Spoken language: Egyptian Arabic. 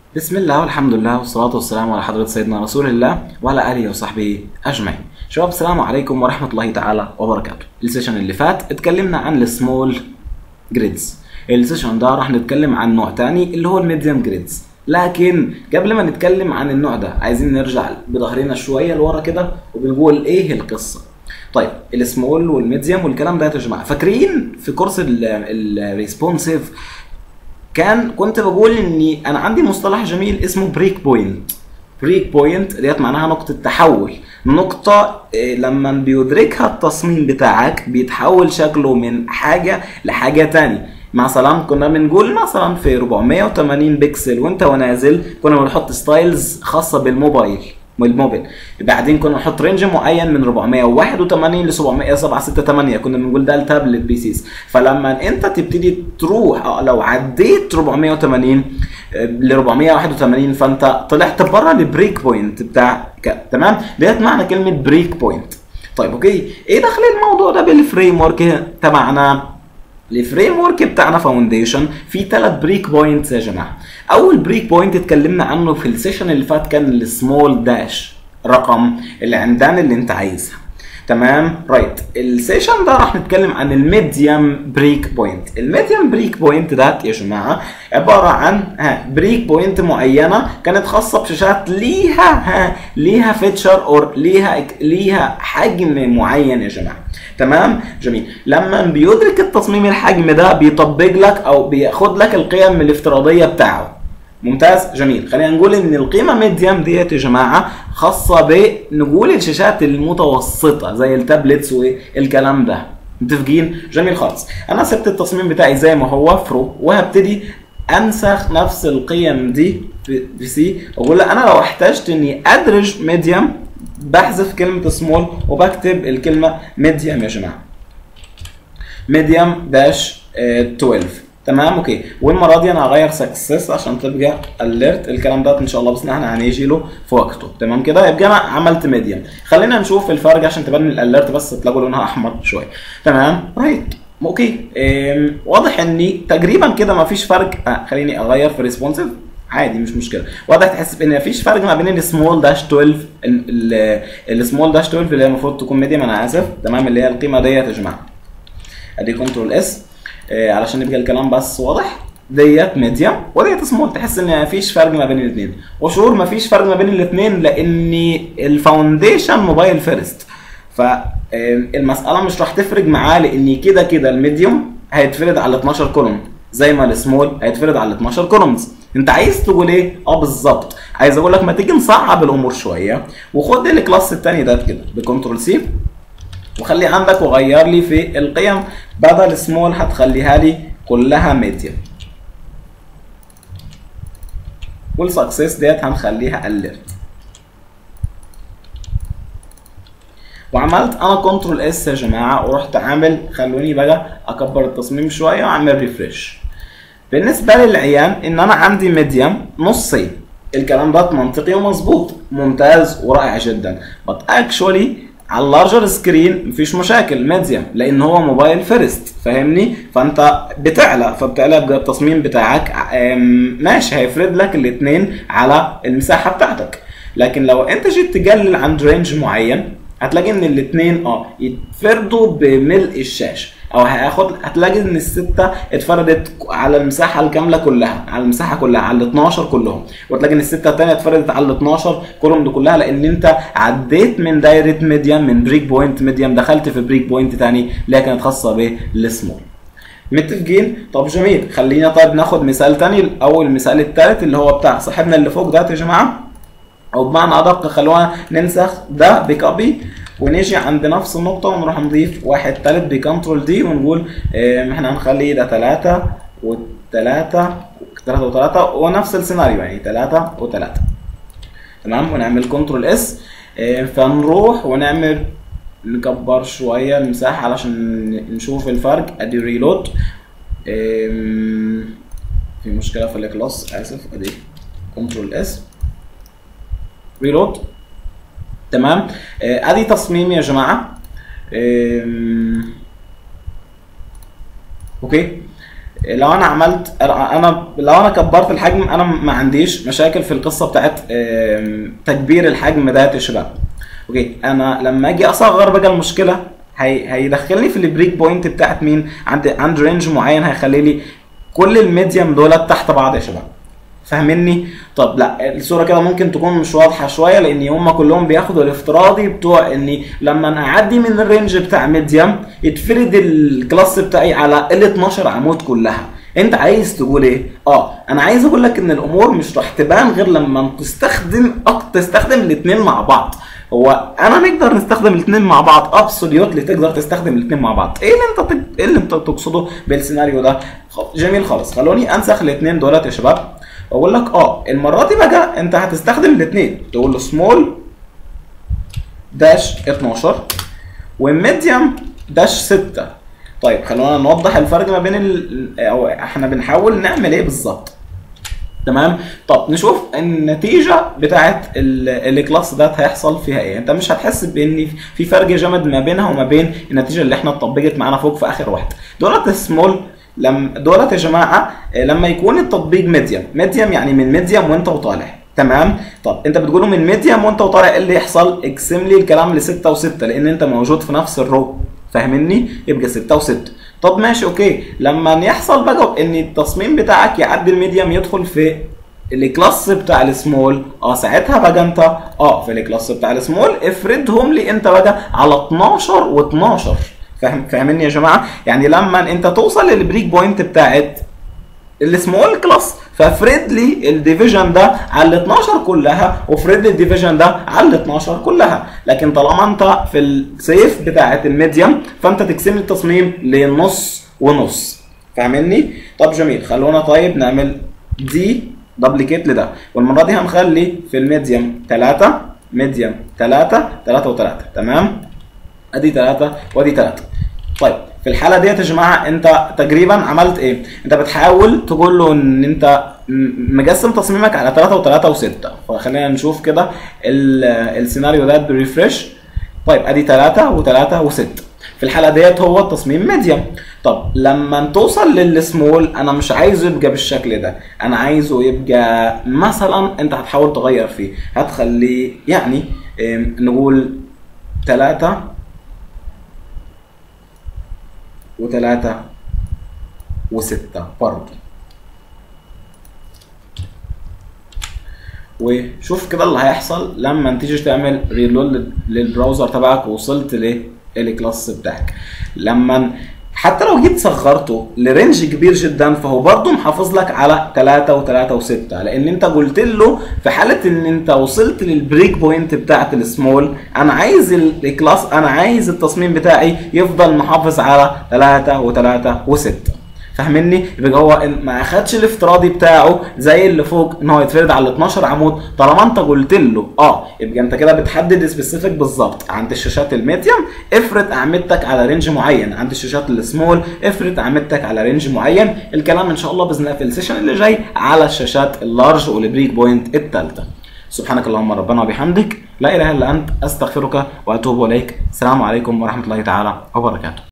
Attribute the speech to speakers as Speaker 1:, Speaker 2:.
Speaker 1: بسم الله والحمد لله والصلاة والسلام على حضرة سيدنا رسول الله وعلى آله وصحبه أجمعين. شباب السلام عليكم ورحمة الله تعالى وبركاته. السيشن اللي فات اتكلمنا عن السمول جريدز. السيشن ده راح نتكلم عن نوع تاني اللي هو الميديم جريدز. لكن قبل ما نتكلم عن النوع ده عايزين نرجع بظهرنا شوية لورا كده وبنقول ايه القصة. طيب السمول والميديم والكلام ده يا جماعه فاكرين في كورس الريسبونسيف كان كنت بقول اني انا عندي مصطلح جميل اسمه بريك بوينت بريك بوينت ديت معناها نقطة تحول نقطة إيه، لما بيدركها التصميم بتاعك بيتحول شكله من حاجة لحاجة تاني مثلا كنا بنقول مثلا في 480 بكسل وانت ونازل كنا بنحط ستايلز خاصة بالموبايل والموبيل بعدين كنا نحط رينج معين من 481 ل 768 كنا بنقول ده التابلت بيسيس فلما انت تبتدي تروح آه، لو عديت 480 ل 481 فانت طلعت بره البريك بوينت بتاعك تمام ديت معنى كلمه بريك بوينت طيب اوكي ايه دخل الموضوع ده بالفريم ورك تبعنا الفريم ورك بتاعنا فاونديشن في ثلاث بريك بوينتس يا جماعه اول بريك بوينت اتكلمنا عنه في السيشن اللي فات كان السمول داش رقم العمدان اللي انت عايزها تمام رايت السيشن ده راح نتكلم عن الميديم بريك بوينت الميديم بريك بوينت ده يا جماعه عباره عن ها بريك بوينت معينه كانت خاصه بشاشات ليها ها ليها فيتشر اور ليها ليها حجم معين يا جماعه تمام جميل لما بيدرك التصميم الحجم ده بيطبق لك او بياخد لك القيم الافتراضيه بتاعه ممتاز جميل خلينا نقول ان القيمه ميديم ديت يا جماعه خاصه بنقول الشاشات المتوسطه زي التابلتس والكلام ده متفقين جميل خالص انا سبت التصميم بتاعي زي ما هو فرو وهبتدي انسخ نفس القيم دي في في سي واقول لا انا لو احتجت اني ادرج ميديم بحذف كلمه سمول وبكتب الكلمه ميديم يا جماعه ميديم داش 12 تمام اوكي والمره دي انا هغير سكسس عشان تبقى اليرت الكلام ده ان شاء الله بس احنا هنيجي له في وقته تمام كده يبقى انا عملت ميديم خلينا نشوف الفرق عشان تبان الاليرت بس تلاقوا لونها احمر شويه تمام رايت اوكي ام، واضح اني تقريبا كده ما فيش فرق آه خليني اغير في ريسبونسيف عادي مش مشكله واضح تحس ان مفيش فرق ما بين السمول داش 12 السمول داش 12 اللي هي المفروض تكون ميديم انا اسف تمام اللي هي القيمه ديت يا جماعه ادي كنترول اس آه، علشان يبقى الكلام بس واضح ديت ميديم وديت سمول تحس ان مفيش فرق ما بين الاثنين وشعور مفيش فرق ما بين الاثنين لان الفاونديشن موبايل فيرست فالمساله مش راح تفرق معاه لان كده كده الميديوم هيتفرد على 12 كولوم زي ما السمول هيتفرد على 12 كولومز انت عايز تقول ايه اه بالظبط عايز اقول لك ما تيجي نصعب الامور شويه وخد الكلاس الثاني ده كده بكنترول سي وخلي عندك وغير لي في القيم بدل سمول هتخليها لي كلها ميديم والسكسس ديت هنخليها اليرت وعملت انا كنترول اس يا جماعه ورحت عامل خلوني بقى اكبر التصميم شويه واعمل ريفريش بالنسبه للعيان ان انا عندي ميديم نصين الكلام ده منطقي ومظبوط ممتاز ورائع جدا but actually على اللارجر سكرين مفيش مشاكل ميديم لان هو موبايل فيرست فاهمني فانت بتعلى فبتعلى بقى التصميم بتاعك آم، ماشي هيفرد لك الاثنين على المساحه بتاعتك لكن لو انت جيت تقلل عند رينج معين هتلاقي ان الاثنين اه يتفردوا بملء الشاشه او هياخد هتلاقي ان السته اتفردت على المساحه الكامله كلها على المساحه كلها على ال 12 كلهم وتلاقي ان السته الثانيه اتفردت على ال 12 كلهم دي كلها لان انت عديت من دايره ميديم من بريك بوينت ميديم دخلت في بريك بوينت ثاني اللي هي كانت خاصه بالسمول متفقين طب جميل خلينا طيب ناخد مثال تاني او المثال الثالث اللي هو بتاع صاحبنا اللي فوق ده يا جماعه او بمعنى ادق خلونا ننسخ ده بكوبي ونيجي عند نفس النقطة ونروح نضيف واحد تالت بكنترول دي ونقول اه احنا هنخلي ده تلاتة وتلاتة تلاتة وتلاتة ونفس السيناريو يعني تلاتة وتلاتة تمام ونعمل كنترول اس اه فنروح ونعمل نكبر شوية المساحة علشان نشوف الفرق ادي ريلود في مشكلة في الكلاس اسف ادي كنترول اس ريلود تمام آه، ادي تصميم يا جماعه آم، اوكي لو انا عملت انا لو انا كبرت الحجم انا ما عنديش مشاكل في القصه بتاعت آم، تكبير الحجم ده يا شباب اوكي انا لما اجي اصغر بقى المشكله هي هيدخلني في البريك بوينت بتاعت مين عند عند رينج معين هيخلي لي كل الميديم دولت تحت بعض يا شباب فاهمني طب لا الصوره كده ممكن تكون مش واضحه شويه لان هم كلهم بياخدوا الافتراضي بتوع اني لما انا اعدي من الرينج بتاع ميديم يتفرد الكلاس بتاعي على ال 12 عمود كلها انت عايز تقول ايه اه انا عايز اقول لك ان الامور مش راح تبان غير لما تستخدم أك... تستخدم الاثنين مع بعض هو انا نقدر نستخدم الاثنين مع بعض ابسوليوتلي تقدر تستخدم الاثنين مع بعض ايه اللي انت تق... ايه اللي انت تقصده بالسيناريو ده خ- جميل خالص خلوني انسخ الاثنين دولت يا شباب واقول لك اه المره دي بقى انت هتستخدم الاثنين تقول له سمول داش 12 وميديوم داش 6 طيب خلونا نوضح الفرق ما بين ال... او احنا بنحاول نعمل ايه بالظبط تمام طب نشوف النتيجه بتاعت ال- الكلاس ده هيحصل فيها ايه انت مش هتحس بان في فرق جامد ما بينها وما بين النتيجه اللي احنا اتطبقت معانا فوق في اخر واحده دولت السمول لم دولت يا جماعه آه، لما يكون التطبيق ميديم ميديم يعني من ميديم وانت وطالع تمام طب انت بتقوله من ميديم وانت وطالع ايه اللي يحصل اقسم لي الكلام لستة وستة لان انت موجود في نفس الرو فاهمني يبقى ستة وستة طب ماشي اوكي لما يحصل بقى ان التصميم بتاعك يعدي الميديم يدخل في الكلاس بتاع السمول اه ساعتها بقى انت اه في الكلاس بتاع السمول افردهم لي انت بقى على 12 و12 فاهم فاهمني يا جماعه يعني لما انت توصل للبريك بوينت بتاعت السمول كلاس فافرد لي الديفيجن ده على ال 12 كلها وافرد لي الديفيجن ده على ال 12 كلها لكن طالما انت في السيف بتاعه الميديم فانت تقسم لي التصميم لنص ونص فاهمني طب جميل خلونا طيب نعمل دي دبليكيت لده والمره دي هنخلي في الميديم 3 ميديم 3 3 و3 تمام ادي 3 وادي 3 طيب في الحاله ديت يا جماعه انت تقريبا عملت ايه انت بتحاول تقول له ان انت م- مقسم تصميمك على 3 و3 و6 فخلينا نشوف كده ال- السيناريو ده بريفرش طيب ادي 3 و3 و6 في الحاله ديت هو التصميم ميديم طب لما توصل للسمول انا مش عايزه يبقى بالشكل ده انا عايزه يبقى مثلا انت هتحاول تغير فيه هتخليه يعني ام، نقول 3 وثلاثة وستة برضه وشوف كده اللي هيحصل لما تيجي تعمل ريلود للبراوزر تبعك ووصلت للكلاس بتاعك لما حتى لو جيت صغرته لرينج كبير جدا فهو برضه محافظ لك على 3 و3 و6 لان انت قلت له في حاله ان انت وصلت للبريك بوينت بتاعت السمول انا عايز الكلاس انا عايز التصميم بتاعي يفضل محافظ على 3 و3 و6 فاهمني يبقى هو إن ما اخدش الافتراضي بتاعه زي اللي فوق ان هو يتفرد على ال 12 عمود طالما انت قلت له اه يبقى انت كده بتحدد سبيسيفيك بالظبط عند الشاشات الميديم افرد اعمدتك على رينج معين عند الشاشات السمول افرد اعمدتك على رينج معين الكلام ان شاء الله باذن الله في السيشن اللي جاي على الشاشات اللارج والبريك بوينت الثالثه سبحانك اللهم ربنا وبحمدك لا اله الا انت استغفرك واتوب اليك السلام عليكم ورحمه الله تعالى وبركاته